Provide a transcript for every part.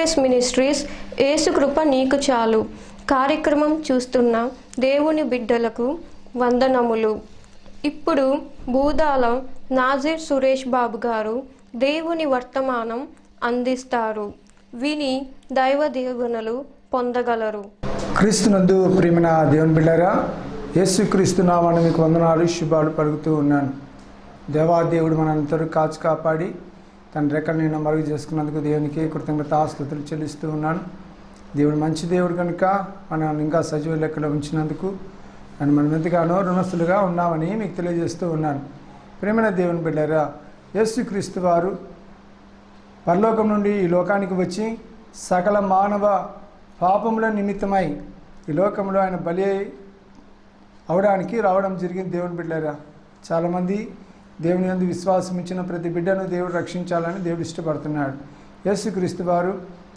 Jesus ministries ఏసుకృప నీకు చాలు కార్యక్రమం చూస్తున్న దేవుని బిడ్డలకు వందనములు ఇప్పుడు భూదాలం నాజీర్ సురేష్ బాబు గారు దేవుని వర్తమానం అందిస్తారు విని దైవ దీవెనలు పొందగలరు క్రీస్తునందు ప్రియమైన దేవుని బిళ్ళారా యేసు క్రీస్తు నామాన్ని మీకు వందనాలు శుభాలు పలుకుతూ ఉన్నాను దేవాదేవుడు మనందరూ కాచి కాపాడి తన రెక్కల నేను మరుగు చేసుకున్నందుకు దేవునికి కృతజ్ఞత ఆస్తుతులు చెల్లిస్తూ ఉన్నాను దేవుడు మంచి దేవుడు కనుక మనం ఇంకా సజీవ లెక్కలో ఉంచినందుకు అని మనం ఎంతగానో రుణస్తులుగా ఉన్నామని మీకు తెలియజేస్తూ ఉన్నాను ప్రేమైన దేవుని బిడ్డారా యేసు క్రీస్తు వారు పరలోకం నుండి ఈ లోకానికి వచ్చి సకల మానవ పాపముల నిమిత్తమై ఈ లోకంలో ఆయన బలి అవడానికి రావడం జరిగింది దేవుని బిడ్డారా చాలామంది దేవుని యందు విశ్వాసం ఇచ్చిన ప్రతి బిడ్డను దేవుడు రక్షించాలని దేవుడు ఇష్టపడుతున్నాడు యేసుక్రీస్తు వారు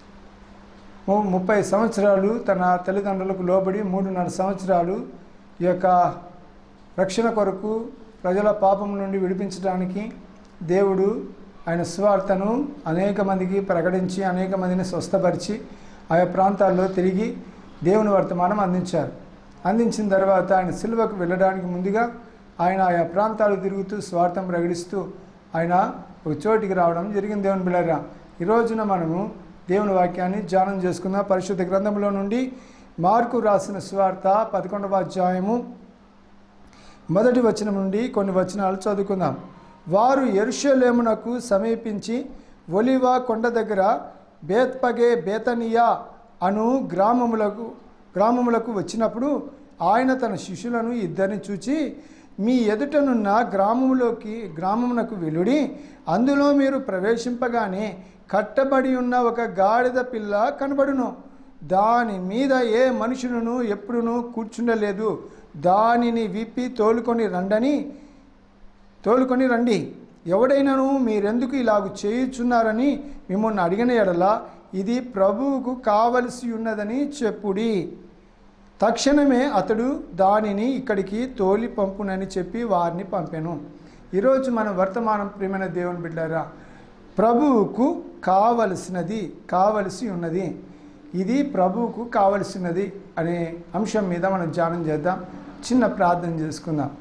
ము- ముప్పై సంవత్సరాలు తన తల్లిదండ్రులకు లోబడి మూడున్నర సంవత్సరాలు ఈ యొక్క రక్షణ కొరకు ప్రజల పాపం నుండి విడిపించడానికి దేవుడు ఆయన సువార్తను అనేక మందికి ప్రకటించి అనేక మందిని స్వస్థపరిచి ఆయా ప్రాంతాల్లో తిరిగి దేవుని వర్తమానం అందించారు అందించిన తర్వాత ఆయన సిల్వకు వెళ్ళడానికి ముందుగా ఆయన ఆయా ప్రాంతాలు తిరుగుతూ స్వార్థం ప్రకటిస్తూ ఆయన ఒక చోటికి రావడం జరిగింది దేవుని బిళ్ళరా ఈ రోజున మనము దేవుని వాక్యాన్ని ధ్యానం చేసుకుందాం పరిశుద్ధ గ్రంథంలో నుండి మార్కు రాసిన స్వార్థ పదకొండవ అధ్యాయము మొదటి వచనం నుండి కొన్ని వచనాలు చదువుకుందాం వారు ఎరుషలేమునకు సమీపించి ఒలివా కొండ దగ్గర బేత్పగే బేతనియా అను గ్రామములకు గ్రామములకు వచ్చినప్పుడు ఆయన తన శిష్యులను ఇద్దరిని చూచి మీ ఎదుటనున్న గ్రామములోకి గ్రామమునకు వెలుడి అందులో మీరు ప్రవేశింపగానే కట్టబడి ఉన్న ఒక గాడిద పిల్ల కనబడును దాని మీద ఏ మనుషులను ఎప్పుడునూ కూర్చుండలేదు దానిని విప్పి తోలుకొని రండని తోలుకొని రండి ఎవడైనాను మీరెందుకు ఇలాగ చేయుచున్నారని మిమ్మల్ని అడిగిన ఎడల ఇది ప్రభువుకు కావలసి ఉన్నదని చెప్పుడి తక్షణమే అతడు దానిని ఇక్కడికి తోలి పంపునని చెప్పి వారిని పంపాను ఈరోజు మన వర్తమానం ప్రియమైన దేవుని బిడ్డారా ప్రభువుకు కావలసినది కావలసి ఉన్నది ఇది ప్రభువుకు కావలసినది అనే అంశం మీద మనం ధ్యానం చేద్దాం చిన్న ప్రార్థన చేసుకుందాం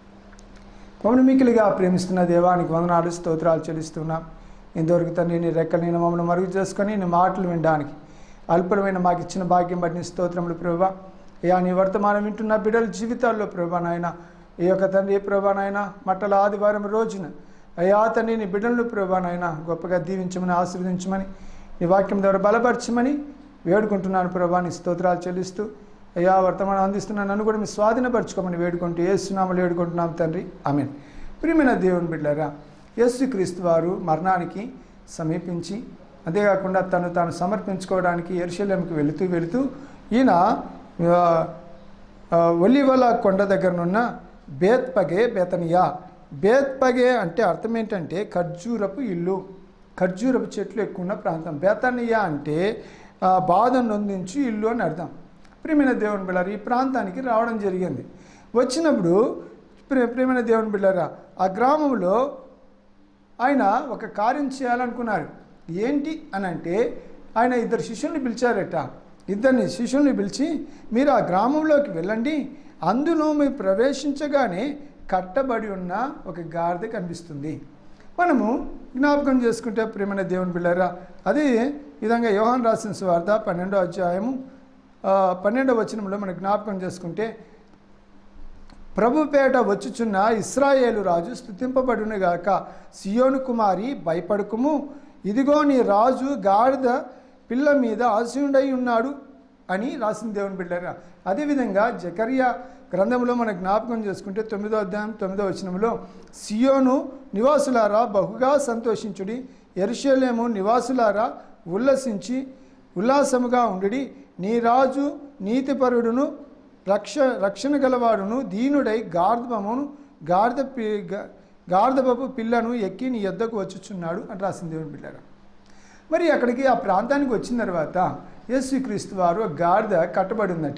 మమ్మల్ని మికిలిగా ప్రేమిస్తున్న దేవానికి వందనాలు స్తోత్రాలు చెల్లిస్తున్నాం ఇంతవరకు తండ్రి నీ రెక్కలు నేను మమ్మల్ని మరుగు చేసుకొని నీ మాటలు వినడానికి అల్పమైన మాకు ఇచ్చిన భాగ్యం బట్టి నీ స్తోత్రములు ప్రభా అయ్యా నీ వర్తమానం వింటున్న బిడ్డల జీవితాల్లో ప్రభా నాయన ఈ యొక్క తండ్రి ప్రభా నాయన మట్టల ఆదివారం రోజున అయ్యా తండ్రి నీ బిడ్డలను ప్రభా నాయన గొప్పగా దీవించమని ఆశీర్వదించమని నీ వాక్యం ద్వారా బలపరచమని వేడుకుంటున్నాను ప్రభా నీ స్తోత్రాలు చెల్లిస్తూ అయ్యా వర్తమానం అందిస్తున్న నన్ను కూడా మీ స్వాధీనపరచుకోమని వేడుకుంటూ ఏసునామలు వేడుకుంటున్నాం తండ్రి ఆమెన్ ప్రియమైన దేవుని బిడ్డారా యేసుక్రీస్తు వారు మరణానికి సమీపించి అంతేకాకుండా తను తాను సమర్పించుకోవడానికి ఎరుశల్యంకి వెళుతూ వెళుతూ ఈయన ఆ, ఆ, ఒలివల కొండ దగ్గరనున్న బేత్పగే బేతనియా బేత్పగే అంటే అర్థం ఏంటంటే ఖర్జూరపు ఇల్లు ఖర్జూరపు చెట్లు ఎక్కువ ఉన్న ప్రాంతం బేతనియా అంటే ఆ, బాధ నొందించు ఇల్లు అని అర్థం ప్రియమైన దేవుని బిళ్ళారు ఈ ప్రాంతానికి రావడం జరిగింది వచ్చినప్పుడు ప్రియ- ప్రియమైన దేవుని బిళ్ళారా ఆ గ్రామంలో ఆయన ఒక కార్యం చేయాలనుకున్నారు ఏంటి అని అంటే ఆయన ఇద్దరు శిష్యుల్ని పిలిచారట ఇద్దరిని శిష్యుల్ని పిలిచి మీరు ఆ గ్రామంలోకి వెళ్ళండి అందులో మీరు ప్రవేశించగానే కట్టబడి ఉన్న ఒక గాడిద కనిపిస్తుంది మనము జ్ఞాపకం చేసుకుంటే ప్రియమైన దేవుని బిళ్ళారా అదే విధంగా యోహాన్ రాసిన స్వార్థ పన్నెండో అధ్యాయము ఆ, పన్నెండవ వచనంలో మనం జ్ఞాపకం చేసుకుంటే ప్రభుపేట వచ్చుచున్న ఇస్రాయేలు రాజు స్థుతింపబడునుగాక సియోను కుమారి భయపడుకుము ఇదిగో నీ రాజు గాడిద పిల్ల మీద ఆశయుడై ఉన్నాడు అని రాసిన దేవుని బిడ్డారా అదేవిధంగా జకరియా గ్రంథంలో మన జ్ఞాపకం చేసుకుంటే తొమ్మిదో అధ్యాయం తొమ్మిదో వచనంలో సియోను నివాసులారా బహుగా సంతోషించుడి ఎరుషలేము నివాసులారా ఉల్లసించి ఉల్లాసముగా ఉండుడి నీ రాజు నీతిపరుడును రక్ష రక్షణ గలవాడును దీనుడై గార్ధమును గార్ధ పి గా- గార్ధబపు పిల్లను ఎక్కి నీ యొద్దకు వచ్చుచున్నాడు అని రాసింది దేవుని బిడ్డారా మరి అక్కడికి ఆ ప్రాంతానికి వచ్చిన తర్వాత యేసుక్రీస్తు వారు ఒక గాడిద కట్టబడి ఉందట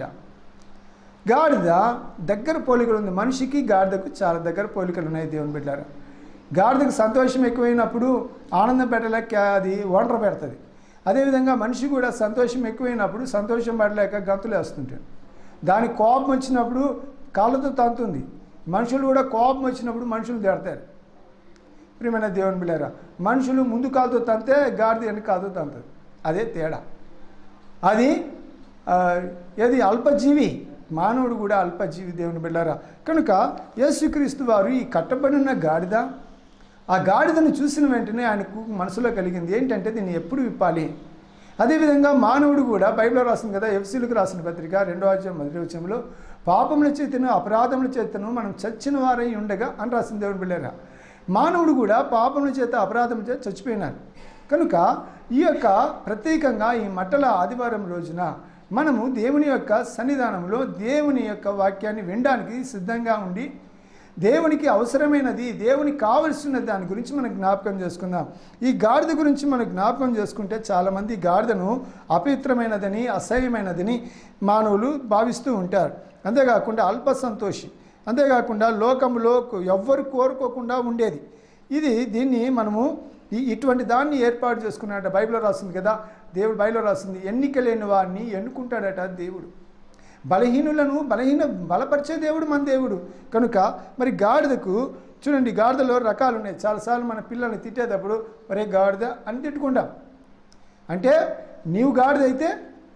గాడిద దగ్గర పోలికలు ఉంది మనిషికి గాడిదకు చాలా దగ్గర పోలికలు ఉన్నాయి దేవుని బిడ్డారా గాడిదకు సంతోషం ఎక్కువైనప్పుడు ఆనందం పెట్టలేక అది ఒంటరి పెడుతుంది అదేవిధంగా మనిషి కూడా సంతోషం ఎక్కువైనప్పుడు సంతోషం పడలేక గంతులు వేస్తుంటాడు దానికి కోపం వచ్చినప్పుడు కాళ్ళతో తంతుంది మనుషులు కూడా కోపం వచ్చినప్పుడు మనుషులు తిడతారు ప్రియమైన దేవుని బిళ్ళారా మనుషులు ముందు కాలుతో తంతే గాడిద వెనక కాలుతో తంతుంది అదే తేడా అది ఆ, ఏది అల్పజీవి మానవుడు కూడా అల్పజీవి దేవుని బిళ్ళారా కనుక యేసుక్రీస్తు వారు ఈ కట్టబడిన గాడిద ఆ గాడిదను చూసిన వెంటనే ఆయనకు మనసులో కలిగింది ఏంటంటే దీన్ని ఎప్పుడు విప్పాలి అదేవిధంగా మానవుడు కూడా బైబిల్లో రాసింది కదా ఎఫ్సీలకు రాసిన పత్రిక రెండో అధ్యాయం మొదటి వచ్చంలో పాపముల చేతను అపరాధముల చేతను మనం చచ్చిన వారై ఉండగా అని రాసింది దేవుని బిళ్ళారా మానవుడు కూడా పాపముల చేత అపరాధముల చేత చచ్చిపోయినారు కనుక ఈ యొక్క ప్రత్యేకంగా ఈ మట్టల ఆదివారం రోజున మనము దేవుని యొక్క సన్నిధానంలో దేవుని యొక్క వాక్యాన్ని వినడానికి సిద్ధంగా ఉండి దేవునికి అవసరమైనది దేవునికి కావలసిన దాని గురించి మనం జ్ఞాపకం చేసుకుందాం ఈ గాడిద గురించి మనం జ్ఞాపకం చేసుకుంటే చాలామంది గాడిదను అపవిత్రమైనదని అసహ్యమైనదని మానవులు భావిస్తూ ఉంటారు అంతేకాకుండా అల్ప సంతోషి అంతేకాకుండా లోకంలో ఎవ్వరు కోరుకోకుండా ఉండేది ఇది దీన్ని మనము ఈ ఇటువంటి దాన్ని ఏర్పాటు చేసుకున్నాడట బైబిల్లో రాసింది కదా దేవుడు బైబిల్లో రాసింది ఎన్నిక లేని వారిని ఎన్నుకుంటాడట దేవుడు బలహీనులను బలహీన బలపరిచే దేవుడు మన దేవుడు కనుక మరి గాడిదకు చూడండి గాడిదలో రకాలు ఉన్నాయి చాలాసార్లు మన పిల్లల్ని తిట్టేటప్పుడు ఒరే గాడిద అని తిట్టుకుంటాం అంటే నీవు గాడిద అయితే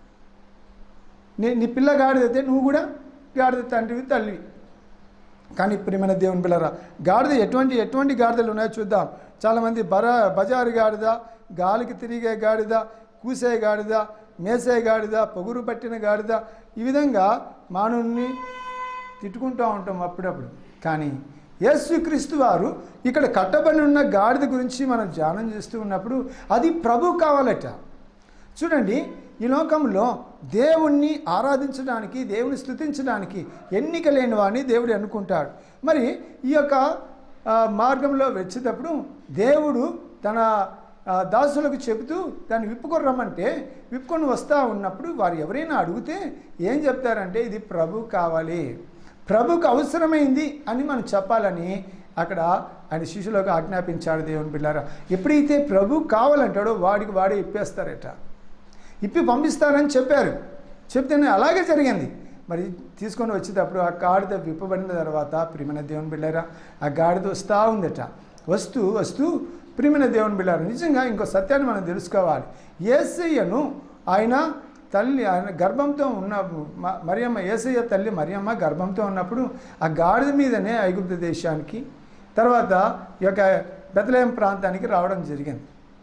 నీ నీ పిల్ల గాడిద అయితే నువ్వు కూడా గాడిద తండ్రివి తల్లివి కానీ ప్రియమైన దేవుని పిల్లరా గాడిద ఎటువంటి ఎటువంటి గాడిదలు ఉన్నాయో చూద్దాం చాలామంది బర బజారు గాడిద గాలికి తిరిగే గాడిద కూసే గాడిద మేసే గాడిద పొగురు పట్టిన గాడిద ఈ విధంగా మానవుని తిట్టుకుంటూ ఉంటాం అప్పుడప్పుడు కానీ యేసుక్రీస్తు వారు ఇక్కడ కట్టబడి ఉన్న గాడిద గురించి మనం ధ్యానం చేస్తూ ఉన్నప్పుడు అది ప్రభు కావాలట చూడండి ఈ లోకంలో దేవుణ్ణి ఆరాధించడానికి దేవుని స్థుతించడానికి ఎన్నిక లేని వాడిని దేవుడు అనుకుంటాడు మరి ఈ యొక్క ఆ, మార్గంలో వచ్చేటప్పుడు దేవుడు తన ఆ, దాసులకు చెబుతూ దాన్ని విప్పుకొని రమ్మంటే విప్పుకొని వస్తూ ఉన్నప్పుడు వారు ఎవరైనా అడిగితే ఏం చెప్తారంటే ఇది ప్రభు కావాలి ప్రభుకు అవసరమైంది అని మనం చెప్పాలని అక్కడ ఆయన శిష్యులకు ఆజ్ఞాపించాడు దేవుని బిళ్ళారా ఎప్పుడైతే ప్రభు కావాలంటాడో వాడికి వాడే ఇప్పేస్తారట ఇప్పి పంపిస్తారని చెప్పారు చెప్తేనే అలాగే జరిగింది మరి తీసుకొని వచ్చేటప్పుడు ఆ గాడిద విప్పబడిన తర్వాత ప్రియమైన దేవుని బిళ్ళారా ఆ గాడిద వస్తూ ఉందట వస్తూ వస్తూ ప్రియమైన దేవుని బిళ్ళారా నిజంగా ఇంకో సత్యాన్ని మనం తెలుసుకోవాలి ఏసయ్యను ఆయన తల్లి ఆయన గర్భంతో ఉన్న మ- మరియమ్మ ఏసయ్య తల్లి మరియమ్మ గర్భంతో ఉన్నప్పుడు ఆ గాడిద మీదనే ఐగుప్తు దేశానికి తర్వాత ఈ యొక్క బెతలేం ప్రాంతానికి రావడం జరిగింది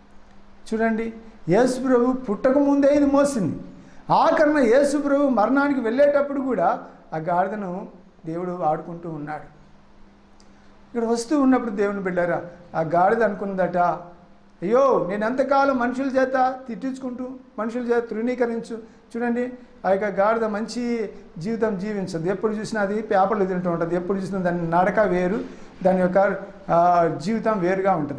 చూడండి యేసు ప్రభు పుట్టక ముందే ఇది మోసింది ఆఖరణ యేసు ప్రభు మరణానికి వెళ్ళేటప్పుడు కూడా ఆ గాడిదను దేవుడు ఆడుకుంటూ ఉన్నాడు ఇక్కడ వస్తూ ఉన్నప్పుడు దేవుని బిడ్డారా ఆ గాడిద అనుకున్నదట అయ్యో నేను ఎంతకాలం మనుషుల చేత తిట్టించుకుంటూ మనుషుల చేత తృణీకరించు చూడండి ఆ యొక్క గాడిద మంచి జీవితం జీవించదు ఎప్పుడు చూసినా అది పేపర్లు తింటూ ఉంటుంది ఎప్పుడు చూసినా దాని నడక వేరు దాని యొక్క ఆ, జీవితం వేరుగా ఉంటుంది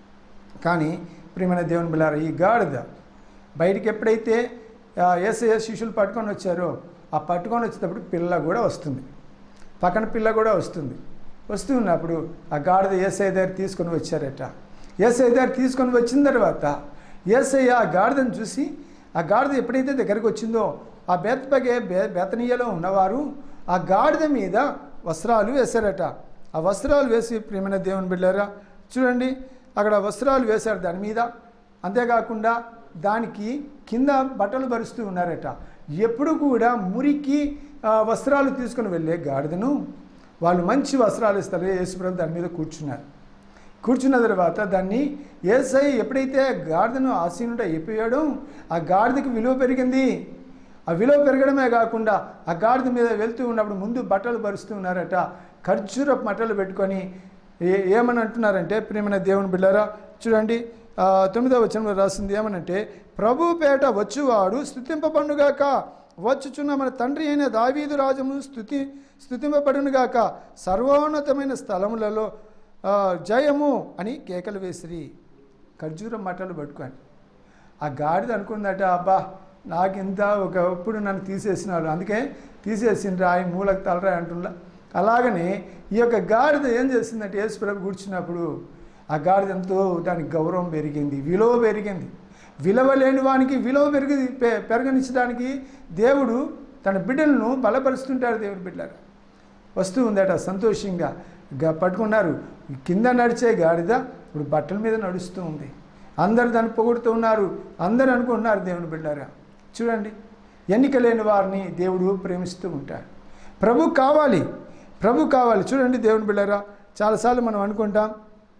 కానీ ప్రియమైన దేవుని బిళ్ళారా ఈ గాడిద బయటికి ఎప్పుడైతే ఏసఏ శిష్యులు పట్టుకొని వచ్చారో ఆ పట్టుకొని వచ్చేటప్పుడు పిల్ల కూడా వస్తుంది పక్కన పిల్ల కూడా వస్తుంది వస్తూ ఉన్నప్పుడు ఆ గాడిద ఏసఐ దగ్గర తీసుకొని వచ్చారట ఏసఐ దగ్గర తీసుకొని వచ్చిన తర్వాత ఏసయ్య ఆ గాడిదను చూసి ఆ గాడిద ఎప్పుడైతే దగ్గరికి వచ్చిందో ఆ బెత్పగే బె బెతనీయలో ఉన్నవారు ఆ గాడిద మీద వస్త్రాలు వేశారట ఆ వస్త్రాలు వేసి ప్రియమైన దేవుని బిళ్ళారా చూడండి అక్కడ వస్త్రాలు వేశారు దాని మీద అంతేకాకుండా దానికి కింద బట్టలు భరుస్తూ ఉన్నారట ఎప్పుడు కూడా మురికి ఆ, వస్త్రాలు తీసుకుని వెళ్ళే గాడిదను వాళ్ళు మంచి వస్త్రాలు ఇస్తారు యేసుప్రభు దాని మీద కూర్చున్నారు కూర్చున్న తర్వాత దాన్ని ఏసై ఎప్పుడైతే గాడిదను ఆసీనుడ అయిపోయాడో ఆ గాడిదకి విలువ పెరిగింది ఆ విలువ పెరగడమే కాకుండా ఆ గాడిద మీద వెళ్తూ ఉన్నప్పుడు ముందు బట్టలు పరుస్తూ ఉన్నారట ఖర్జూర బట్టలు పెట్టుకొని ఏ ఏమని అంటున్నారంటే ప్రియమైన దేవుని బిళ్ళారా చూడండి ఆ, తొమ్మిదవ వచనంలో రాసింది ఏమనంటే ప్రభు పేట వచ్చువాడు స్థుతింపబడుగాక వచ్చుచున్న మన తండ్రి అయిన దావీదు రాజము స్థుతి స్థుతింపబడునుగాక సర్వోన్నతమైన స్థలములలో ఆ, జయము అని కేకలు వేసిరి ఖర్జూరం మట్టలు పట్టుకొని ఆ గాడిద అనుకుందట అబ్బా నాకింత ఒకప్పుడు నన్ను తీసేసినాడు అందుకే తీసేసిండ్రు ఆయన మూలకు తలరా అంటున్నా అలాగనే ఈ యొక్క గాడిద ఏం చేసిందంటే యేసుప్రభు కూర్చున్నప్పుడు ఆ గాడిద ఎంతో దానికి గౌరవం పెరిగింది విలువ పెరిగింది విలువ లేని వానికి విలువ పెరిగి పె- పెరగనిచ్చడానికి దేవుడు తన బిడ్డలను బలపరుస్తుంటాడు దేవుడి బిడ్డలారా వస్తూ ఉందట సంతోషంగా గా పట్టుకున్నారు కింద నడిచే గాడిద ఇప్పుడు బట్టల మీద నడుస్తూ ఉంది అందరు దాన్ని పొగుడుతూ ఉన్నారు అందరు అనుకుంటున్నారు దేవుని బిడ్డారా చూడండి ఎన్నిక లేని వారిని దేవుడు ప్రేమిస్తూ ఉంటాడు ప్రభు కావాలి ప్రభు కావాలి చూడండి దేవుని బిడ్డారా చాలాసార్లు మనం అనుకుంటాం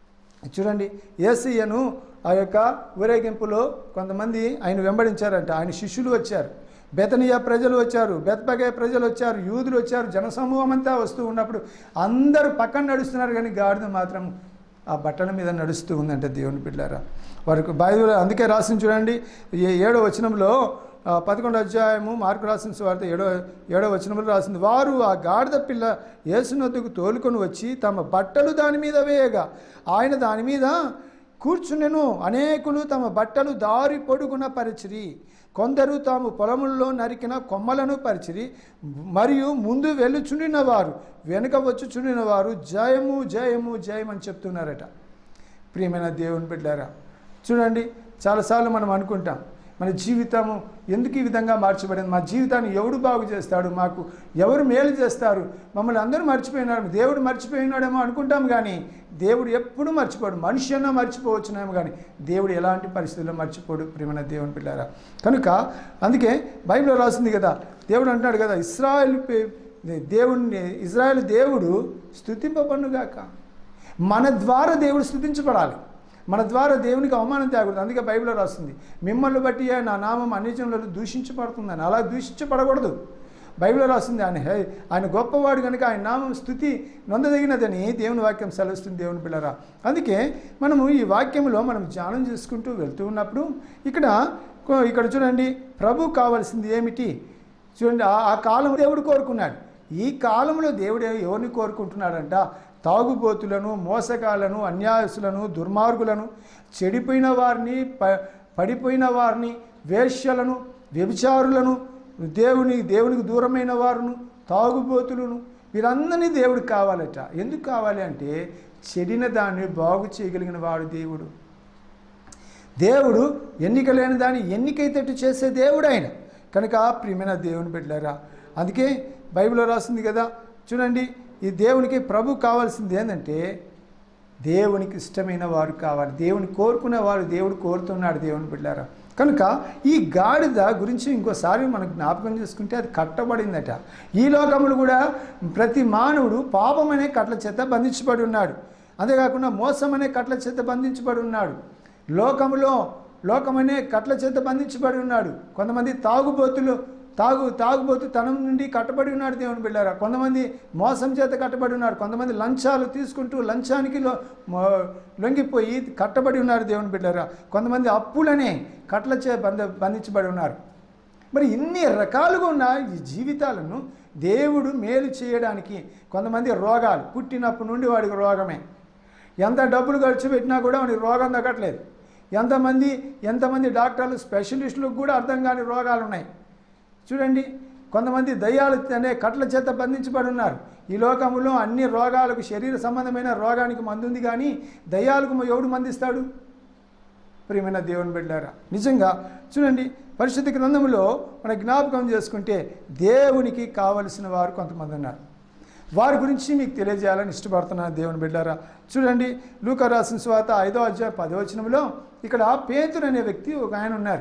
చూడండి ఏసయ్యను ఆ యొక్క ఊరేగింపులో కొంతమంది ఆయన వెంబడించారంట ఆయన శిష్యులు వచ్చారు బెతనియా ప్రజలు వచ్చారు బెత్పగే ప్రజలు వచ్చారు యూదులు వచ్చారు జనసమూహం అంతా వస్తూ ఉన్నప్పుడు అందరూ పక్కన నడుస్తున్నారు కానీ గాడిద మాత్రం ఆ బట్టల మీద నడుస్తూ ఉందంట దేవుని బిడ్డారా వారికి బైబిల్ అందుకే రాసింది చూడండి ఏ ఏడో వచనంలో ఆ, పదకొండో అధ్యాయము మార్కు రాసిన వార్త ఏడో ఏడో వచనంలో రాసింది వారు ఆ గాడిద పిల్ల యేసునొద్దుకు తోలుకొని వచ్చి తమ బట్టలు దాని మీద వేయగా ఆయన దాని మీద కూర్చునెను అనేకులు తమ బట్టలు దారి పొడుగున పరిచిరి కొందరు తాము పొలముల్లో నరికిన కొమ్మలను పరిచిరి మరియు ముందు వెళ్ళుచుండిన వారు వెనుక వచ్చుచుండిన వారు జయము జయము జయం అని చెప్తున్నారట ప్రియమైన దేవుని బిడ్డారా చూడండి చాలాసార్లు మనం అనుకుంటాం మన జీవితము ఎందుకు ఈ విధంగా మార్చబడింది మా జీవితాన్ని ఎవడు బాగు చేస్తాడు మాకు ఎవరు మేలు చేస్తారు మమ్మల్ని అందరూ మర్చిపోయినారు దేవుడు మర్చిపోయినాడేమో అనుకుంటాం కానీ దేవుడు ఎప్పుడు మర్చిపోడు మనిషి అన్నా మర్చిపోవచ్చునేమో కానీ దేవుడు ఎలాంటి పరిస్థితుల్లో మర్చిపోడు ప్రియమైన దేవుని పిల్లారా కనుక అందుకే బైబిల్లో రాసింది కదా దేవుడు అంటాడు కదా ఇస్రాయల్ పే- దేవుణ్ణి ఇజ్రాయెల్ దేవుడు స్థుతింపబడుగాక మన ద్వారా దేవుడు స్థుతించబడాలి మన ద్వారా దేవునికి అవమానం తేకూడదు అందుకే బైబిల్లో రాస్తుంది మిమ్మల్ని బట్టి నా నామం అన్ని జనులలో దూషించబడుతుందని అలా దూషించబడకూడదు బైబిల్లో రాస్తుంది ఆయన హే ఆయన గొప్పవాడు కనుక ఆయన నామం స్థుతి నొందదగినదని దేవుని వాక్యం సెలవుస్తుంది దేవుని పిల్లరా అందుకే మనము ఈ వాక్యంలో మనం ధ్యానం చేసుకుంటూ వెళ్తూ ఉన్నప్పుడు ఇక్కడ ఇక్కడ చూడండి ప్రభు కావాల్సింది ఏమిటి చూడండి ఆ- ఆ కాలం దేవుడు కోరుకున్నాడు ఈ కాలంలో దేవుడు ఎవరిని కోరుకుంటున్నాడంట తాగుబోతులను మోసగాళ్లను అన్యాయసులను దుర్మార్గులను చెడిపోయిన వారిని ప పడిపోయిన వారిని వేశ్యలను వ్యభిచారులను దేవుని దేవునికి దూరమైన వారును తాగుబోతులను వీరందరినీ దేవుడు కావాలట ఎందుకు కావాలి అంటే చెడిన దాన్ని బాగు చేయగలిగిన వాడు దేవుడు దేవుడు ఎన్నిక లేని దాన్ని ఎన్నికైతేట్టు చేసే దేవుడు ఆయన కనుక ప్రియమైన దేవుని బిడ్డలారా అందుకే బైబిల్లో రాసింది కదా చూడండి ఈ దేవునికి ప్రభు కావాల్సింది ఏంటంటే దేవునికి ఇష్టమైన వారు కావాలి దేవుని కోరుకునే వారు దేవుడు కోరుతున్నాడు దేవుని బిడ్డారా కనుక ఈ గాడిద గురించి ఇంకోసారి మనం జ్ఞాపకం చేసుకుంటే అది కట్టబడిందట ఈ లోకములు కూడా ప్రతి మానవుడు పాపం అనే కట్ల చేత బంధించబడి ఉన్నాడు అంతేకాకుండా మోసం అనే కట్ల చేత బంధించబడి ఉన్నాడు లోకములో లోకమనే కట్ల చేత బంధించబడి ఉన్నాడు కొంతమంది తాగుబోతులు తాగు తాగుబోతు తనం నుండి కట్టబడి ఉన్నాడు దేవుని బిళ్ళారా కొంతమంది మోసం చేత కట్టబడి ఉన్నారు కొంతమంది లంచాలు తీసుకుంటూ లంచానికి లో- మో- లొంగిపోయి కట్టబడి ఉన్నారు దేవుని బిడ్డారా కొంతమంది అప్పులనే కట్ల చే బంధ బంధించబడి ఉన్నారు మరి ఇన్ని రకాలుగా ఉన్న ఈ జీవితాలను దేవుడు మేలు చేయడానికి కొంతమంది రోగాలు పుట్టినప్పటి నుండి వాడికి రోగమే ఎంత డబ్బులు ఖర్చు పెట్టినా కూడా వాడికి రోగం తగ్గట్లేదు ఎంతమంది ఎంతమంది డాక్టర్లు స్పెషలిస్టులకు కూడా అర్థం కాని రోగాలు ఉన్నాయి చూడండి కొంతమంది దయ్యాలు అనే కట్ల చేత బంధించబడి ఉన్నారు ఈ లోకంలో అన్ని రోగాలకు శరీర సంబంధమైన రోగానికి మందు ఉంది కానీ దయ్యాలకు ఎవడు మందిస్తాడు ప్రియమైన దేవుని బిడ్డారా నిజంగా చూడండి పరిశుద్ధ గ్రంథంలో మన జ్ఞాపకం చేసుకుంటే దేవునికి కావలసిన వారు కొంతమంది ఉన్నారు వారి గురించి మీకు తెలియజేయాలని ఇష్టపడుతున్నాను దేవుని బిడ్డారా చూడండి లూకా రాసిన స్వాత ఐదో అధ్యాయ పదవచనంలో ఇక్కడ పేతురు అనే వ్యక్తి ఒక ఆయన ఉన్నారు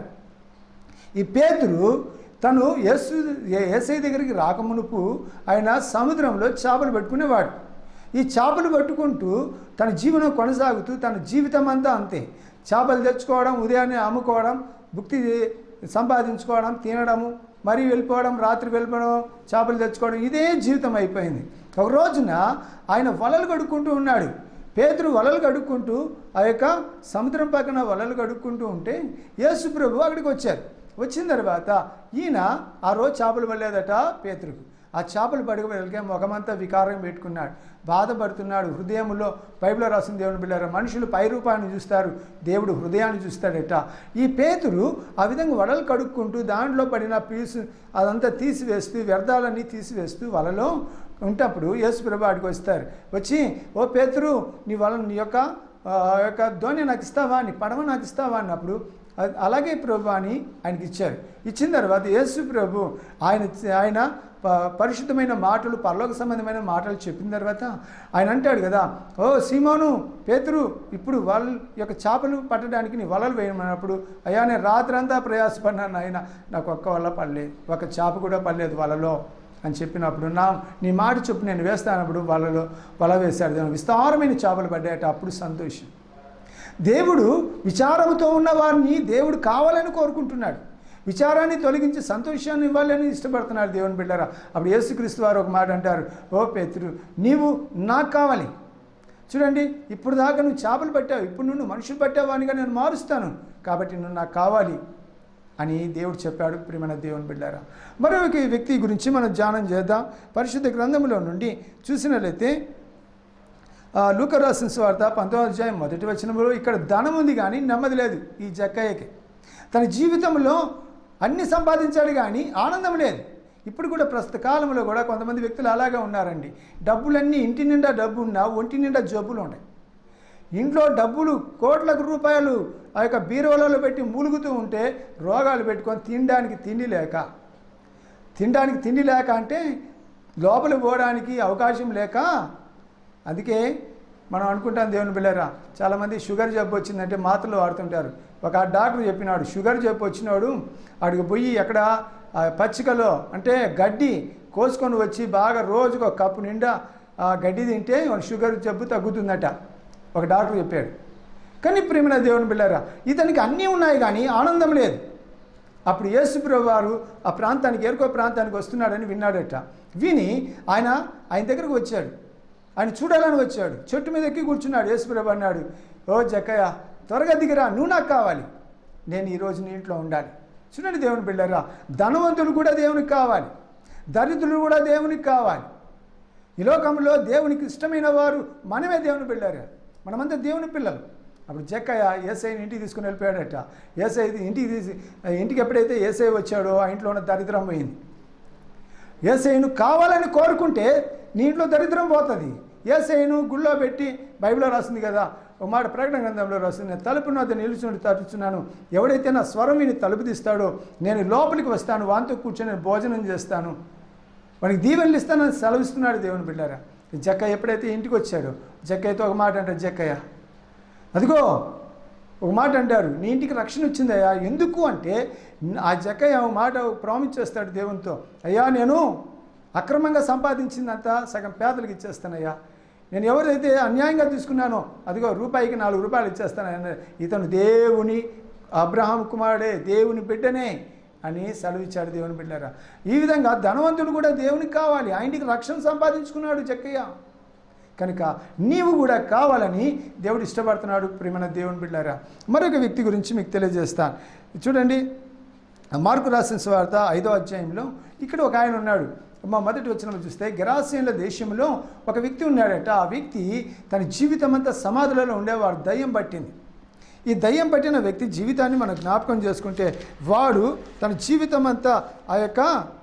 ఈ పేతురు తను యేసు ఏసై దగ్గరికి రాకమునుపు ఆయన సముద్రంలో చేపలు పట్టుకునేవాడు ఈ చేపలు పట్టుకుంటూ తన జీవనం కొనసాగుతూ తన జీవితం అంతా అంతే చేపలు తెచ్చుకోవడం ఉదయాన్నే అమ్ముకోవడం భుక్తి సంపాదించుకోవడం తినడము మరి వెళ్ళిపోవడం రాత్రి వెళ్ళిపోవడం చేపలు తెచ్చుకోవడం ఇదే జీవితం అయిపోయింది ఒక రోజున ఆయన వలలు కడుక్కుంటూ ఉన్నాడు పేదరు వలలు కడుక్కుంటూ ఆ యొక్క సముద్రం పక్కన వలలు కడుక్కుంటూ ఉంటే యేసు ప్రభు అక్కడికి వచ్చారు వచ్చిన తర్వాత ఈయన ఆ రోజు చేపలు పడలేదట పేతురుకు ఆ చేపలు పడక వెళ్ళకే ముఖమంతా వికారం పెట్టుకున్నాడు బాధపడుతున్నాడు హృదయంలో బైబిల్లో రాసిన దేవుని బిళ్ళారు మనుషులు పై రూపాన్ని చూస్తారు దేవుడు హృదయాన్ని చూస్తాడట ఈ పేతురు ఆ విధంగా వలలు కడుక్కుంటూ దాంట్లో పడిన పీసు అదంతా తీసివేస్తూ వ్యర్థాలన్నీ తీసివేస్తూ వలలో ఉంటప్పుడు యేసు ప్రభు ఆడికి వస్తారు వచ్చి ఓ పేతురు నీ వల నీ యొక్క ఆ యొక్క ధోని నాకు ఇస్తావా నీ పడవ నాకు ఇస్తావా అన్నప్పుడు అ- అలాగే ప్రభు అని ఆయనకి ఇచ్చారు ఇచ్చిన తర్వాత యేసు ప్రభు ఆయన ఆయన ప- పరిశుద్ధమైన మాటలు పరలోక సంబంధమైన మాటలు చెప్పిన తర్వాత ఆయన అంటాడు కదా ఓ సీమోను పేతురు ఇప్పుడు వాళ్ళ యొక్క చేపలు పట్టడానికి నీ వలలు వేయమన్నప్పుడు అయ్యా నేను రాత్రంతా ప్రయాసపడినాను ఆయన నాకు ఒక్క వల్ల పడలేదు ఒక చేప కూడా పడలేదు వలలో అని చెప్పినప్పుడు నా నీ మాట చెప్పు నేను వేస్తానప్పుడు వలలో వల వేశాడు దేవుడు విస్తారమైన చేపలు పడ్డాయట అప్పుడు సంతోషం దేవుడు విచారముతో ఉన్న వారిని దేవుడు కావాలని కోరుకుంటున్నాడు విచారాన్ని తొలగించి సంతోషాన్ని ఇవ్వాలని ఇష్టపడుతున్నాడు దేవుని బిడ్డారా అప్పుడు యేసుక్రీస్తు వారు ఒక మాట అంటారు ఓ పేతురు నీవు నాకు కావాలి చూడండి ఇప్పుడు దాకా నువ్వు చేపలు పట్టావు ఇప్పుడు నువ్వు మనుషులు పట్టావానిగా నేను మారుస్తాను కాబట్టి నువ్వు నాకు కావాలి అని దేవుడు చెప్పాడు ప్రియమైన దేవుని బిడ్డారా మరొక వ్యక్తి గురించి మనం ధ్యానం చేద్దాం పరిశుద్ధ గ్రంథంలో నుండి చూసినట్లయితే ఆ, లూక రాసిన స్వార్త పంతొమ్మిది అధ్యాయం మొదటి వచనంలో ఇక్కడ ధనం ఉంది కానీ నెమ్మది లేదు ఈ జక్కయ్యకి తన జీవితంలో అన్ని సంపాదించాడు కానీ ఆనందం లేదు ఇప్పుడు కూడా ప్రస్తుత కాలంలో కూడా కొంతమంది వ్యక్తులు అలాగే ఉన్నారండి డబ్బులన్నీ ఇంటి నిండా డబ్బు ఉన్నా ఒంటి నిండా జబ్బులు ఉంటాయి ఇంట్లో డబ్బులు కోట్లకు రూపాయలు ఆ యొక్క బీరువాలలో పెట్టి మూలుగుతూ ఉంటే రోగాలు పెట్టుకొని తినడానికి తిండి లేక తినడానికి తిండి లేక అంటే లోపల పోవడానికి అవకాశం లేక అందుకే మనం అనుకుంటాం దేవుని బిళ్ళరా చాలామంది షుగర్ జబ్బు వచ్చిందంటే మాత్రలు వాడుతుంటారు ఒక డాక్టర్ చెప్పినాడు షుగర్ జబ్బు వచ్చినాడు ఆడికి పోయి ఎక్కడ ఆ పచ్చికలో అంటే గడ్డి కోసుకొని వచ్చి బాగా రోజుకు ఒక కప్పు నిండా ఆ గడ్డి తింటే మన షుగర్ జబ్బు తగ్గుతుందట ఒక డాక్టర్ చెప్పాడు కానీ ప్రేమిన దేవుని బిళ్ళరా ఇతనికి అన్నీ ఉన్నాయి కానీ ఆనందం లేదు అప్పుడు యేసుప్రభు వారు ఆ ప్రాంతానికి ఎరుకో ప్రాంతానికి వస్తున్నాడని విన్నాడట విని ఆయన ఆయన దగ్గరకు వచ్చాడు ఆయన చూడాలని వచ్చాడు చెట్టు మీద ఎక్కి కూర్చున్నాడు యేసుప్రభు అన్నాడు ఓ జక్కయ్య త్వరగా దిగిరా నువ్వు నాకు కావాలి నేను ఈరోజు నీ ఇంట్లో ఉండాలి చూడండి దేవుని బిళ్ళరా ధనవంతులు కూడా దేవునికి కావాలి దరిద్రులు కూడా దేవునికి కావాలి ఈ లోకంలో దేవునికి ఇష్టమైన వారు మనమే దేవుని బిళ్ళారు మనమంతా దేవుని పిల్లలు అప్పుడు జక్కయ్య ఏసైని ఇంటికి తీసుకుని వెళ్ళిపోయాడట ఏసై ఇంటికి తీసి ఇంటికి ఎప్పుడైతే ఏసై వచ్చాడో ఆ ఇంట్లో ఉన్న దరిద్రం పోయింది ఏసైను కావాలని కోరుకుంటే నీ ఇంట్లో దరిద్రం పోతుంది ఏసైను గుళ్ళో పెట్టి బైబిల్లో రాసింది కదా ఒక మాట ప్రకటన గ్రంథంలో రాసింది నేను తలుపు వద్ద నిలుచుండి తలుచున్నాను ఎవడైతే నా స్వరం విని తలుపు తీస్తాడో నేను లోపలికి వస్తాను వాంతో కూర్చొని నేను భోజనం చేస్తాను వానికి దీవెనలు ఇస్తానని సెలవిస్తున్నాడు దేవుని బిడ్డారా ఈ జక్కయ్య ఎప్పుడైతే ఇంటికి వచ్చాడో జక్కయ్యతో ఒక మాట అంటాడు జక్కయ్య అదిగో ఒక మాట అంటారు నీ ఇంటికి రక్షణ వచ్చిందయ్యా ఎందుకు అంటే ఆ జక్కయ్య ఒక మాట ప్రామిస్ చేస్తాడు దేవునితో అయ్యా నేను అక్రమంగా సంపాదించిందంతా సగం పేదలకు ఇచ్చేస్తానయ్యా నేను ఎవరైతే అన్యాయంగా తీసుకున్నానో అదిగో రూపాయికి నాలుగు రూపాయలు ఇచ్చేస్తానని ఇతను దేవుని అబ్రహాం కుమారుడే దేవుని బిడ్డనే అని సెలవిచ్చాడు దేవుని బిడ్డారా ఈ విధంగా ధనవంతుడు కూడా దేవునికి కావాలి ఆయనకి రక్షణ సంపాదించుకున్నాడు జక్కయ్య కనుక నీవు కూడా కావాలని దేవుడు ఇష్టపడుతున్నాడు ప్రియమైన దేవుని బిడ్డారా మరొక వ్యక్తి గురించి మీకు తెలియజేస్తాను చూడండి మార్కు రాసిన స్వార్త ఐదో అధ్యాయంలో ఇక్కడ ఒక ఆయన ఉన్నాడు మా మొదటి వచ్చిన చూస్తే గెరాసియన్ల దేశంలో ఒక వ్యక్తి ఉన్నాడట ఆ వ్యక్తి తన జీవితం అంతా సమాధులలో ఉండేవాడు దయ్యం పట్టింది ఈ దయ్యం పట్టిన వ్యక్తి జీవితాన్ని మనం జ్ఞాపకం చేసుకుంటే వాడు తన జీవితం అంతా ఆ యొక్క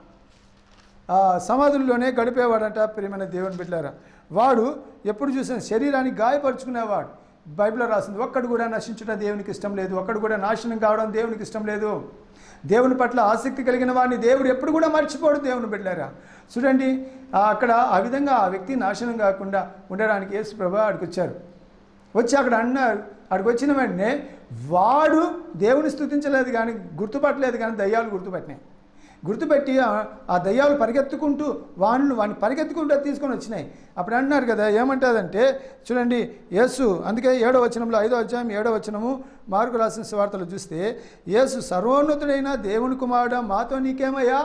ఆ సమాధుల్లోనే గడిపేవాడంట ప్రియమైన దేవుని బిడ్డారా వాడు ఎప్పుడు చూసిన శరీరాన్ని గాయపరుచుకునేవాడు బైబిల్లో రాసింది ఒక్కడు కూడా నశించడం దేవునికి ఇష్టం లేదు ఒక్కడు కూడా నాశనం కావడం దేవునికి ఇష్టం లేదు దేవుని పట్ల ఆసక్తి కలిగిన వాడిని దేవుడు ఎప్పుడు కూడా మర్చిపోడు దేవుని బిడ్డారా చూడండి ఆ అక్కడ ఆ విధంగా ఆ వ్యక్తి నాశనం కాకుండా ఉండడానికి యేసు ప్రభు ఆడికి వచ్చారు వచ్చి అక్కడ అన్నారు అక్కడికి వచ్చిన వెంటనే వాడు దేవుని స్థుతించలేదు కానీ గుర్తుపట్టలేదు కానీ దయ్యాలు గుర్తుపట్టినాయి గుర్తుపెట్టి ఆ- ఆ దయ్యాలు పరిగెత్తుకుంటూ వాళ్ళు వాడిని పరిగెత్తుకుంటూ తీసుకొని వచ్చినాయి అప్పుడు అంటున్నారు కదా ఏమంటుందంటే చూడండి యేసు అందుకే ఏడో వచనంలో ఐదో అధ్యాయం ఏడో వచనము మార్కు రాసిన వార్తలు చూస్తే యేసు సర్వోన్నతుడైన దేవుని కుమారుడు మాతో నీకేమయ్యా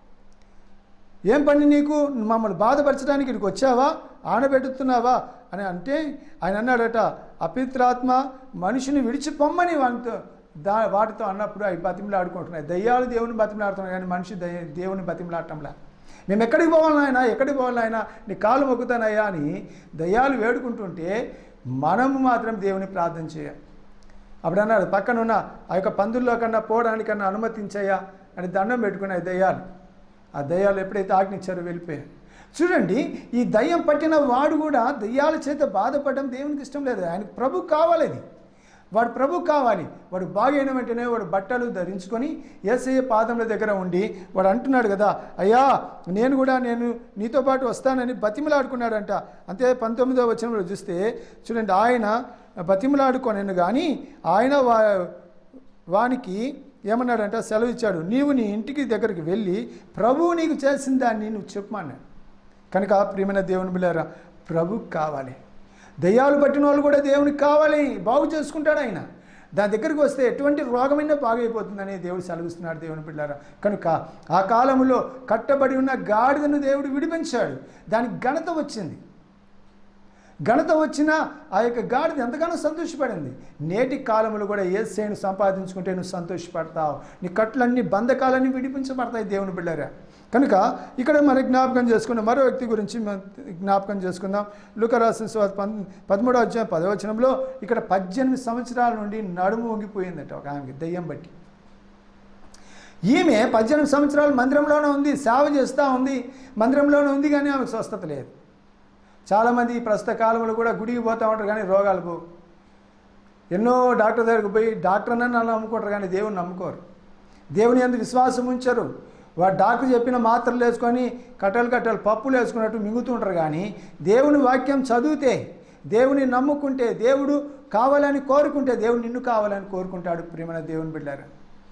ఏం పని నీకు మమ్మల్ని బాధపరచడానికి ఇక్కడికి వచ్చావా ఆనబెట్టుతున్నావా అని అంటే ఆయన అన్నాడట అపిత్రాత్మ మనిషిని విడిచిపోమ్మని వాటితో దా వాటితో అన్నప్పుడు అవి బతిమలాడుకుంటున్నాయి దయ్యాలు దేవుని బతిమలాడుతున్నాయి కానీ మనిషి దయ్య దేవుని బతిమలాడటంలా మేము ఎక్కడికి పోవాలన్నాయనా ఎక్కడికి పోవాలన్నాయనా నీ కాలు మొక్కుతానయ్యా అని దయ్యాలు వేడుకుంటుంటే మనము మాత్రం దేవుని ప్రార్థన చేయాలి అప్పుడు అన్నాడు పక్కనున్న ఆ యొక్క పందుల్లో కన్నా పోవడానికన్నా అనుమతించయ్యా అని దండం పెట్టుకున్నాయి దయ్యాలు ఆ దయ్యాలు ఎప్పుడైతే ఆజ్ఞించారో వెళ్ళిపోయారు చూడండి ఈ దయ్యం పట్టిన వాడు కూడా దయ్యాల చేత బాధపడడం దేవునికి ఇష్టం లేదు ఆయనకు ప్రభు కావాలి అది వాడు ప్రభు కావాలి వాడు బాగైన వెంటనే వాడు బట్టలు ధరించుకొని ఏసయ్య పాదముల దగ్గర ఉండి వాడు అంటున్నాడు కదా అయ్యా నేను కూడా నేను నీతో పాటు వస్తానని బతిమలాడుకున్నాడంట అంతే పంతొమ్మిదో వచనంలో చూస్తే చూడండి ఆయన బతిమలాడుకొనను కానీ ఆయన వా వానికి ఏమన్నాడంట సెలవు ఇచ్చాడు నీవు నీ ఇంటికి దగ్గరికి వెళ్ళి ప్రభువు నీకు చేసిన దాన్ని నువ్వు చెప్పమన్నాడు కనుక ప్రియమైన దేవుని బిళ్ళారా ప్రభు కావాలి దయ్యాలు పట్టిన వాళ్ళు కూడా దేవునికి కావాలి బాగు చేసుకుంటాడు ఆయన దాని దగ్గరికి వస్తే ఎటువంటి రోగమైనా బాగైపోతుందని దేవుడు సెలవిస్తున్నాడు దేవుని బిడ్డారా కనుక ఆ కాలంలో కట్టబడి ఉన్న గాడిదను దేవుడు విడిపించాడు దానికి ఘనత వచ్చింది ఘనత వచ్చినా ఆ యొక్క గాడిద ఎంతగానో సంతోషపడింది నేటి కాలంలో కూడా ఏ శ్రేణి సంపాదించుకుంటే నువ్వు సంతోషపడతావు నీ కట్లన్నీ బంధకాలన్నీ విడిపించబడతాయి దేవుని బిళ్ళారా కనుక ఇక్కడ మరి జ్ఞాపకం చేసుకున్న మరో వ్యక్తి గురించి మనం జ్ఞాపకం చేసుకుందాం లుకరాసిన స్వాత పం పదమూడో అధ్యాయం పదవచనంలో ఇక్కడ పద్దెనిమిది సంవత్సరాల నుండి నడుము వంగిపోయిందట ఒక ఆమెకి దయ్యం బట్టి ఈమె పద్దెనిమిది సంవత్సరాలు మందిరంలోనే ఉంది సేవ చేస్తూ ఉంది మందిరంలోనే ఉంది కానీ ఆమెకు స్వస్థత లేదు చాలామంది ఈ ప్రస్తుత కాలంలో కూడా గుడికి పోతూ ఉంటారు కానీ రోగాలు పోవు ఎన్నో డాక్టర్ దగ్గరికి పోయి డాక్టర్ అని నన్ను నమ్ముకుంటారు కానీ దేవుని నమ్ముకోరు దేవుని ఎందుకు విశ్వాసం ఉంచరు వాడు డాక్టర్ చెప్పిన మాత్రలు వేసుకొని కట్టలు కట్టలు పప్పులు వేసుకున్నట్టు మింగుతుంటారు కానీ దేవుని వాక్యం చదివితే దేవుని నమ్ముకుంటే దేవుడు కావాలని కోరుకుంటే దేవుడు నిన్ను కావాలని కోరుకుంటాడు ప్రియమైన దేవుని బిడ్డారు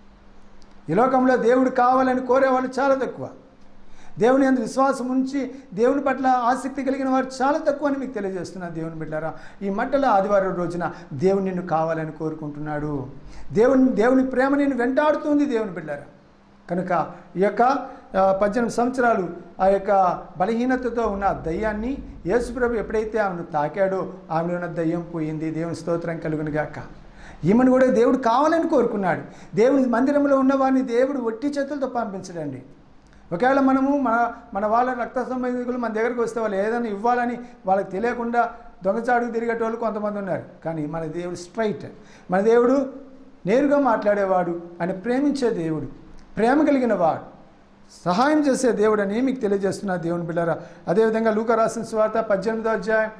ఈ లోకంలో దేవుడు కావాలని కోరేవాళ్ళు చాలా తక్కువ దేవుని అందు విశ్వాసం ఉంచి దేవుని పట్ల ఆసక్తి కలిగిన వారు చాలా తక్కువ అని మీకు తెలియజేస్తున్నా దేవుని బిడ్డారా ఈ మట్టల ఆదివారం రోజున దేవుని నిన్ను కావాలని కోరుకుంటున్నాడు దేవుని దేవుని ప్రేమ నిన్ను వెంటాడుతుంది దేవుని బిడ్డారా కనుక ఈ యొక్క ఆ, పద్దెనిమిది సంవత్సరాలు ఆ యొక్క బలహీనతతో ఉన్న ఆ దయ్యాన్ని యేసుప్రభు ఎప్పుడైతే ఆమెను తాకాడో ఆమెలో ఉన్న దయ్యం పోయింది దేవుని స్తోత్రం కలుగును గాక ఈమెను కూడా దేవుడు కావాలని కోరుకున్నాడు దేవుని మందిరంలో ఉన్న వారిని దేవుడు ఒట్టి చేతులతో పంపించడండి ఒకవేళ మనము మన మన వాళ్ళ రక్త సంబంధికులు మన దగ్గరికి వస్తే వాళ్ళు ఏదైనా ఇవ్వాలని వాళ్ళకి తెలియకుండా దొంగచాడుకు తిరిగేటోళ్ళు కొంతమంది ఉన్నారు కానీ మన దేవుడు స్ట్రైట్ మన దేవుడు నేరుగా మాట్లాడేవాడు ఆయన ప్రేమించే దేవుడు ప్రేమ కలిగిన వాడు సహాయం చేసే దేవుడు అని మీకు తెలియజేస్తున్నా దేవుని బిడ్డారా అదేవిధంగా లూక రాసిన స్వార్త పద్దెనిమిదో అధ్యాయం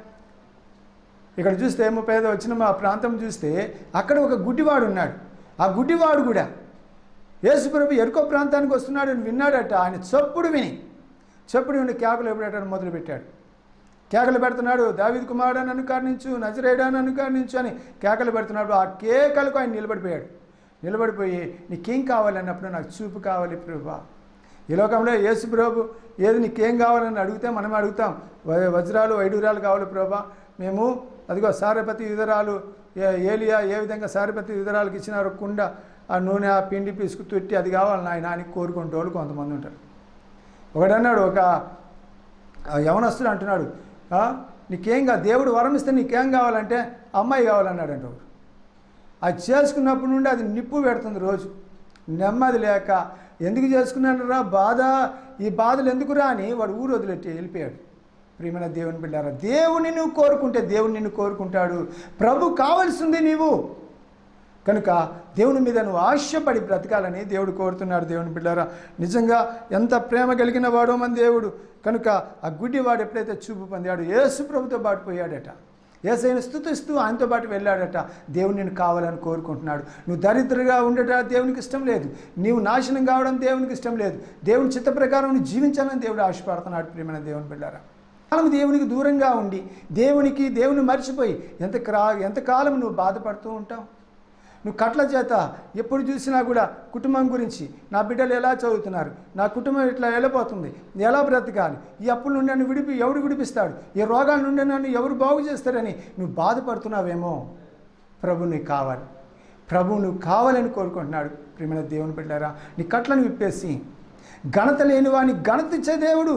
ఇక్కడ చూస్తే ముప్పై ఐదో వచ్చిన మా ప్రాంతం చూస్తే అక్కడ ఒక గుడ్డివాడు ఉన్నాడు ఆ గుడ్డివాడు కూడా యేసుప్రభు ఎరుకో ప్రాంతానికి వస్తున్నాడు అని విన్నాడట ఆయన చప్పుడు విని చప్పుడు విని కేకలు ఎప్పుడేటని మొదలుపెట్టాడు కేకలు పెడుతున్నాడు దావిద్ కుమారుడు అని అనుకరణించు నజరేడాని అనుకరణించు అని కేకలు పెడుతున్నాడు ఆ కేకలకు ఆయన నిలబడిపోయాడు నిలబడిపోయి నీకేం కావాలి అన్నప్పుడు నాకు చూపు కావాలి ప్రభా ఈ లోకంలో యేసు ప్రభు ఏది నీకేం కావాలని అడిగితే మనం అడుగుతాం వ- వజ్రాలు వైడూరాలు కావాలి ప్రభా మేము అదిగో సారపతి విధరాలు ఏ- ఏలియా ఏ విధంగా సారపతి విధరాలకు ఇచ్చినారో కుండ ఆ నూనె ఆ పిండి పిసుకు తొట్టి అది కావాలని ఆయన అని కోరుకుంటే వాళ్ళు కొంతమంది ఉంటారు ఒకడన్నాడు ఒక ఆ యవనస్తుడు అంటున్నాడు "ఆ, నీకేం కా దేవుడు వరం ఇస్తే నీకేం కావాలంటే అమ్మాయి కావాలన్నాడు అంటే ఒకడు అది చేసుకున్నప్పటి నుండి అది నిప్పు పెడుతుంది రోజు నెమ్మది లేక ఎందుకు చేసుకున్నాను రా బాధ ఈ బాధలు ఎందుకురా అని వాడు ఊరు వదిలేట్టి వెళ్ళిపోయాడు ప్రియమైన దేవుని బిడ్డారా దేవుని నువ్వు కోరుకుంటే దేవుని నిన్ను కోరుకుంటాడు ప్రభు కావలసింది నీవు కనుక దేవుని మీద నువ్వు ఆశపడి బ్రతకాలని దేవుడు కోరుతున్నాడు దేవుని బిడ్డారా నిజంగా ఎంత ప్రేమ కలిగిన వాడో మన దేవుడు కనుక ఆ గుడ్డివాడు ఎప్పుడైతే చూపు పొందాడు యేసు ప్రభుతో పాటు పోయాడట ఏసైన స్థుతిస్తూ ఆయనతో పాటు వెళ్ళాడట దేవుని నేను కావాలని కోరుకుంటున్నాడు నువ్వు దరిద్రగా ఉండట దేవునికి ఇష్టం లేదు నీవు నాశనం కావడం దేవునికి ఇష్టం లేదు దేవుని చిత్త ప్రకారం నువ్వు జీవించాలని దేవుడు ఆశపడుతున్నాడు ప్రియమైన దేవుని బిడ్డారా కాలం దేవునికి దూరంగా ఉండి దేవునికి దేవుని మర్చిపోయి ఎంత క్రా ఎంతకాలం నువ్వు బాధపడుతూ ఉంటావు నువ్వు కట్ల చేత ఎప్పుడు చూసినా కూడా కుటుంబం గురించి నా బిడ్డలు ఎలా చదువుతున్నారు నా కుటుంబం ఇట్లా వెళ్ళిపోతుంది ఎలా బ్రతకాలి ఈ అప్పుల నుండి నన్ను విడిపి ఎవడు విడిపిస్తాడు ఈ రోగాల నుండి నన్ను ఎవరు బాగు చేస్తారని నువ్వు బాధపడుతున్నావేమో ప్రభు నీకు కావాలి ప్రభు నువ్వు కావాలని కోరుకుంటున్నాడు ప్రియమైన దేవుని బిడ్డారా నీ కట్లను విప్పేసి ఘనత లేని వాని ఘనత ఇచ్చే దేవుడు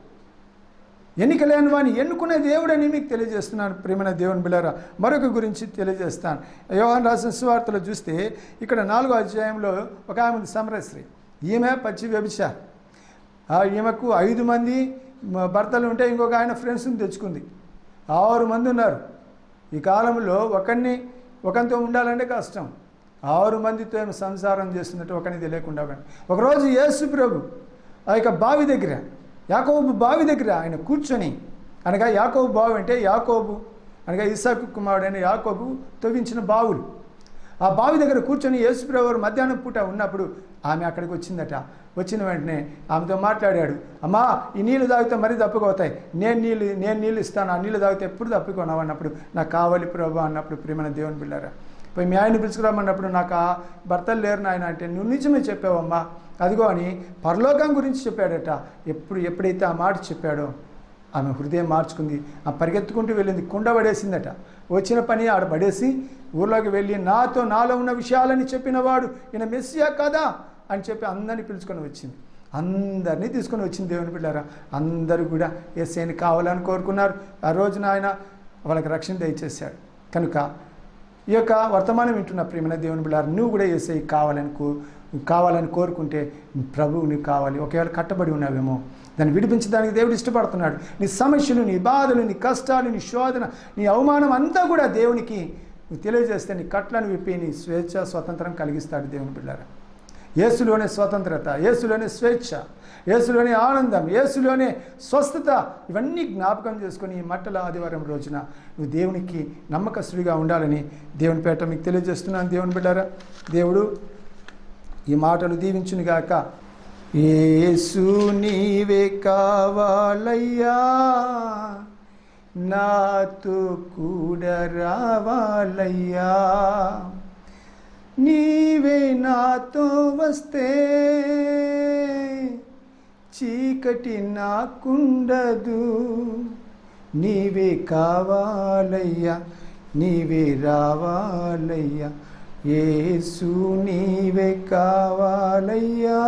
ఎన్నిక లేని వాడిని ఎన్నుకునే దేవుడని మీకు తెలియజేస్తున్నాను ప్రేమైన దేవుని బిళ్ళారా మరొక గురించి తెలియజేస్తాను యోహాన్ రాసిన సువార్తలో చూస్తే ఇక్కడ నాలుగో అధ్యాయంలో ఒక ఆమె ఉంది సమరశ్రీ ఈమె పచ్చి వ్యభిచార్ ఆ ఈమెకు ఐదు మంది మ- భర్తలు ఉంటే ఇంకొక ఆయన ఫ్రెండ్స్ని తెచ్చుకుంది ఆరు మంది ఉన్నారు ఈ కాలంలో ఒకరిని ఒకంతో ఉండాలంటే కష్టం ఆరు మందితో ఏమో సంసారం చేస్తున్నట్టు ఒకరిని తెలియకుండా ఒకరిని. ఒకరోజు యేసు ప్రభు ఆ యొక్క బావి దగ్గర యాకోబు బావి దగ్గర ఆయన కూర్చొని అనగా యాకోబు బావి అంటే యాకోబు అనగా ఇసాకు కుమారుడైన యాకోబు తవ్వించిన బావులు ఆ బావి దగ్గర కూర్చొని యేసుప్రభు వారు మధ్యాహ్నం పూట ఉన్నప్పుడు ఆమె అక్కడికి వచ్చిందట వచ్చిన వెంటనే ఆమెతో మాట్లాడాడు అమ్మా ఈ నీళ్ళు తాగితే మరీ తప్పుకోతాయి నేను నీళ్ళు నేను నీళ్ళు ఇస్తాను ఆ నీళ్ళు తాగితే ఎప్పుడు తప్పుకోనావు అన్నప్పుడు నాకు కావాలి ప్రభు అన్నప్పుడు ప్రేమన దేవుని పిల్లరా పోయి మీ ఆయన పిలుచుకురామన్నప్పుడు నాకు ఆ భర్తలు లేరు నాయన అంటే నువ్వు నిజమే చెప్పావమ్మా అదిగో అని పరలోకం గురించి చెప్పాడట ఎప్పుడు ఎప్పుడైతే ఆ మాట చెప్పాడో ఆమె హృదయం మార్చుకుంది ఆ పరిగెత్తుకుంటూ వెళ్ళింది కుండ పడేసిందట వచ్చిన పని ఆడ పడేసి ఊర్లోకి వెళ్ళి నాతో నాలో ఉన్న విషయాలని చెప్పినవాడు ఈయన మెస్సియా కదా అని చెప్పి అందరినీ పిలుచుకొని వచ్చింది అందరినీ తీసుకొని వచ్చింది దేవుని బిడ్డారా అందరూ కూడా ఎస్ఐని కావాలని కోరుకున్నారు ఆ రోజున ఆయన వాళ్ళకి రక్షణ దయచేశాడు కనుక ఈ యొక్క వర్తమానం వింటున్న ప్రియమైన దేవుని బిడ్డారు నువ్వు కూడా ఏసై కావాలని కో కావాలని కోరుకుంటే ప్రభువు నీకు కావాలి ఒకవేళ కట్టబడి ఉన్నావేమో దాన్ని విడిపించడానికి దేవుడు ఇష్టపడుతున్నాడు నీ సమస్యలు నీ బాధలు నీ కష్టాలు నీ శోధన నీ అవమానం అంతా కూడా దేవునికి నువ్వు తెలియజేస్తే నీ కట్లను విప్పి నీ స్వేచ్ఛ స్వతంత్రం కలిగిస్తాడు దేవుని బిడ్డారా యేసులోనే స్వతంత్రత యేసులోనే స్వేచ్ఛ యేసులోనే ఆనందం యేసులోనే స్వస్థత ఇవన్నీ జ్ఞాపకం చేసుకొని ఈ మట్టల ఆదివారం రోజున నువ్వు దేవునికి నమ్మకస్తుడిగా ఉండాలని దేవుని పేట మీకు తెలియజేస్తున్నాను దేవుని బిడ్డారా దేవుడు ఈ మాటలు దీవించునుగాక యేసు నీవే కావాలయ్యా నాతో కూడా రావాలయ్యా నీవే నాతో వస్తే చీకటి నాకుండదు నీవే కావాలయ్యా నీవే రావాలయ్యా యేసు నీవే కావాలయ్యా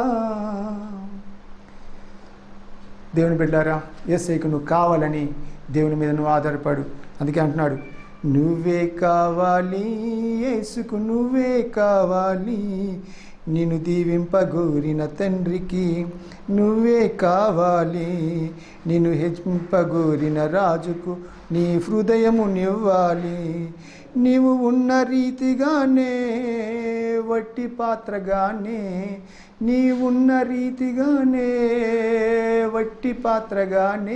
దేవుని బిడ్డారా ఏసైకు నువ్వు కావాలని దేవుని మీద నువ్వు ఆధారపడు అందుకే అంటున్నాడు నువ్వే కావాలి యేసుకు నువ్వే కావాలి నిన్ను దీవింపగోరిన తండ్రికి నువ్వే కావాలి నిన్ను హెచ్చింపగోరిన రాజుకు నీ హృదయము నివ్వాలి నీవు ఉన్న రీతిగానే వట్టి పాత్రగానే నీ ఉన్న రీతిగానే వట్టి పాత్రగానే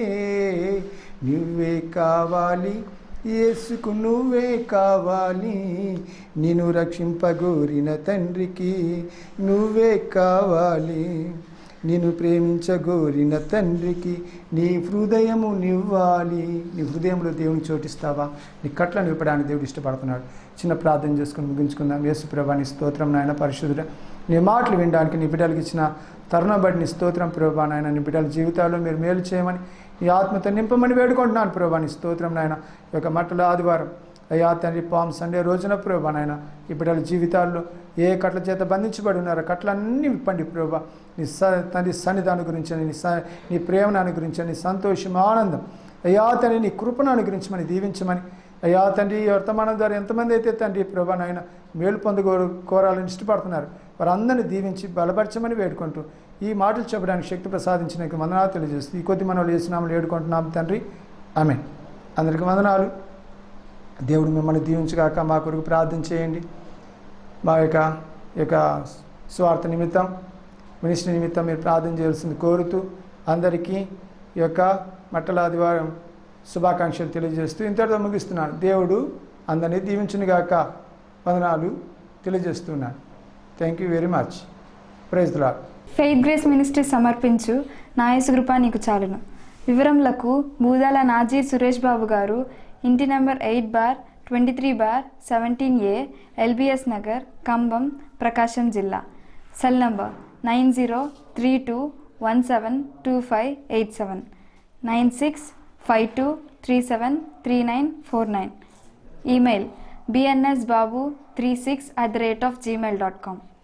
నువ్వే కావాలి యేసుకు నువ్వే కావాలి నిన్ను రక్షింపగోరిన తండ్రికి నువ్వే కావాలి నిన్ను ప్రేమించగోరిన తండ్రికి నీ హృదయము నివ్వాలి నీ హృదయంలో దేవుని చోటిస్తావా నీ కట్లను విప్పడానికి దేవుడు ఇష్టపడుతున్నాడు చిన్న ప్రార్థన చేసుకుని ముగించుకుందాం యేసు ప్రభా నీ స్తోత్రం నాయన పరిశుద్ధుడ నీ మాటలు వినడానికి నీ బిడ్డలకి ఇచ్చిన తరుణం బట్టి నీ స్తోత్రం ప్రభా నాయన నీ బిడ్డల జీవితాల్లో మీరు మేలు చేయమని నీ ఆత్మతో నింపమని వేడుకుంటున్నాను ప్రభా నీ స్తోత్రం నాయన ఈ యొక్క మట్టల ఆదివారం అయ్యా తండ్రి పాము సండే రోజున ప్రభా నాయన ఈ బిడ్డల జీవితాల్లో ఏ కట్ల చేత బంధించబడి ఉన్నారో కట్లన్నీ విప్పండి ప్రభా నీ స తండ్రి సన్నిధానం గురించి నీ స నీ ప్రేమను అనుగురించి నీ సంతోషం ఆనందం అయ్యా తండ్రి నీ కృపను అనుగురించమని దీవించమని అయ్యా తండ్రి ఈ వర్తమానం ద్వారా ఎంతమంది అయితే తండ్రి ప్రభా నాయన మేలు పొందుకోరు కోరాలని ఇష్టపడుతున్నారు వారందరినీ దీవించి బలపరచమని వేడుకుంటూ ఈ మాటలు చెప్పడానికి శక్తి ప్రసాదించిన వందనాలు తెలియజేస్తూ ఈ కొద్ది మనలు వేసినామని వేడుకుంటున్నాం తండ్రి ఆమె అందరికి వందనాలు దేవుడు మిమ్మల్ని దీవించగాక మా కొరకు ప్రార్థన చేయండి మా యొక్క ఈ యొక్క స్వార్థ నిమిత్తం మినిస్ట్రీ నిమిత్తం మీరు ప్రార్థన చేయాల్సింది కోరుతూ అందరికీ ఈ యొక్క మట్టల ఆదివారం శుభాకాంక్షలు తెలియజేస్తూ ఇంతటితో ముగిస్తున్నాను దేవుడు అందరినీ దీవించునుగాక వందనాలు తెలియజేస్తున్నాను thank you very much praise లా ఫెయిత్ గ్రేస్ మినిస్ట్రీ సమర్పించు నాయసు కృప నీకు చాలును వివరములకు బూదాల నాజీర్ సురేష్ బాబు గారు ఇంటి number eight bar twenty three bar seventeen A LBS Nagar Kambam Prakasam జిల్లా cell number nine zero three two one seven two five eight seven nine six five two three seven three nine four nine email BNS Babu three six at the rate of Gmail dot com